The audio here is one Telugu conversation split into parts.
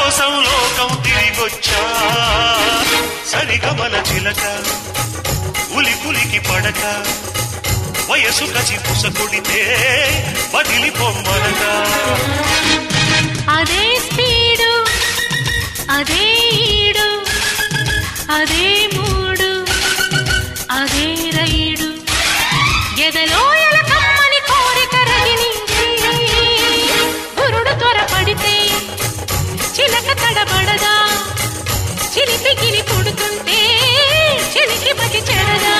కోసం లోకం తిరిగొచ్చా సరిగమల చిలక ఉలి పులికి పడక వయసు కసి పుసకొడితే వదిలి పొమ్మనగా అదే స్పీడు అదే ఈడు అదే మూడు అదే రైడు ఎదలో ఎలకమ్మని కోరిక రగిలించి గురుడు త్వరపడితే చిలక తడబడదా చిలిపి గిలి పుడుతుంటే చిలికి బతి చెడదా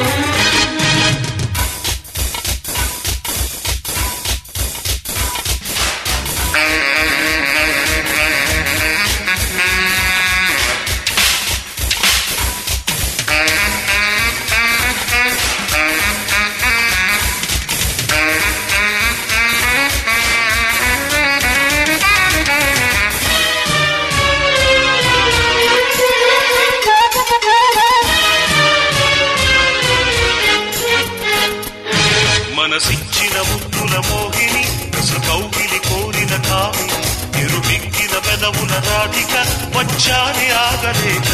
మనసిచ్చిన ముద్దుల మోహిని కౌగిలి కోరిన కామి ఎరుమిక్కిన పెదవుల రాధిక వచ్చాని ఆగలేక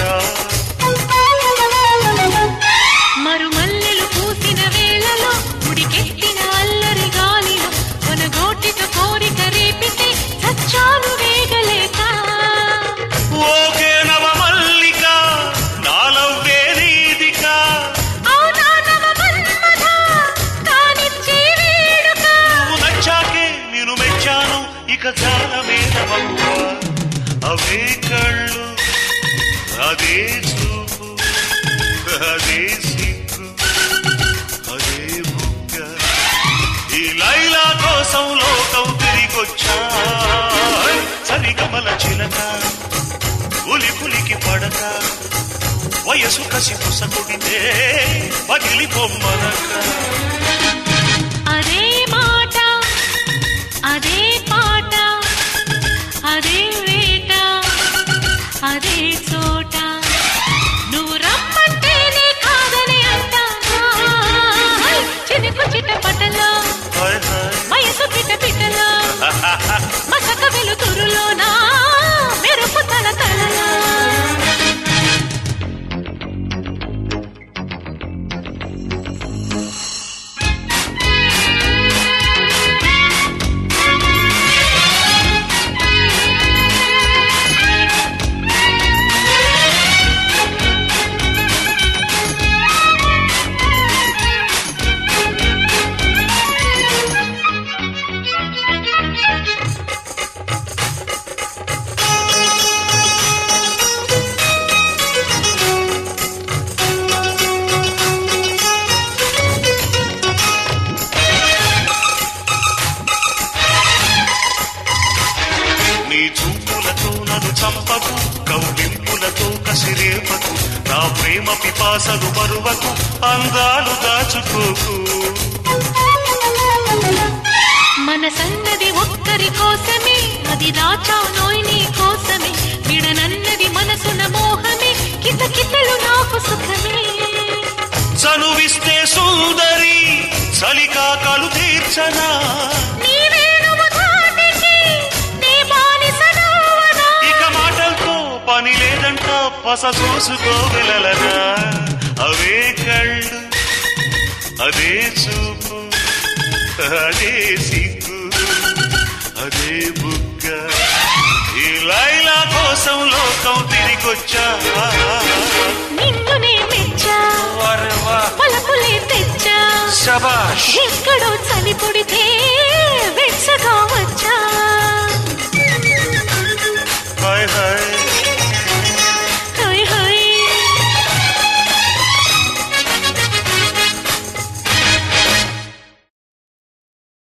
మరుమల్లెలు పూసిన వేళలో ఉడికెత్తిన అల్లరి గాలిలో కొనగోటితో కోరిక రేపితే సచ్చాను వేగలేక ఓకే నవ మల్లిక నాలవ్వే నీదిక అవునా నవ మన్మథ, కానిచ్చే వేడుక. నువ్వు నచ్చాకే నేను మెచ్చాను ఇక జాలమేనవమ్మ అవే కళ్ళు అదే చూపు అదే సిగ్గు అదే బుగ్గ ఈ లైలా కోసం లోకం తిరిగొచ్చా సరిగమల చిలక ఉలి పులికి పడక వయసు కసి పుసకొడితే పగిలి బొమ్మనక అదే మాట అదే పాట అదే వేట అదే చోట నువ్వు రమ్మంటేనే కాదని అంటానా చినుకు చిటపటలో హాయ్ హాయ్ వయసు పిట పిటలో మసక వెలుతురులోనా మెరుపు తల తలలో నీ చూపులతో నన్ను చంపకు కౌలింపులతో కసిరేపకు నా ప్రేమ పిపాసలు మరువకు అందాలు దాచుకోకు మన సంగతి ఒక్కరి కోసమే అది దాచానోయ్ నీ కోసమే విడనన్నది మనసున మోహమే కిత కితలు నాకు సుఖమే చనువిస్తే సుందరి చలికాకలు తీర్చనా నీవే నువ్వు ధాటికి, నీ బానిసనవ్వనా? ఇక మాటలతో పని లేదంట పస చూసుకోగలరా అవే కళ్ళు అదే చూపు అదే సిగ్గు అదే బుగ్గ ఈ లైలా కోసం లోకం తిరిగొచ్చా నిన్నునే మెచ్చా వరే వా పలపులే తెచ్చా శబాష్ ఎక్కడో చలి పుడితే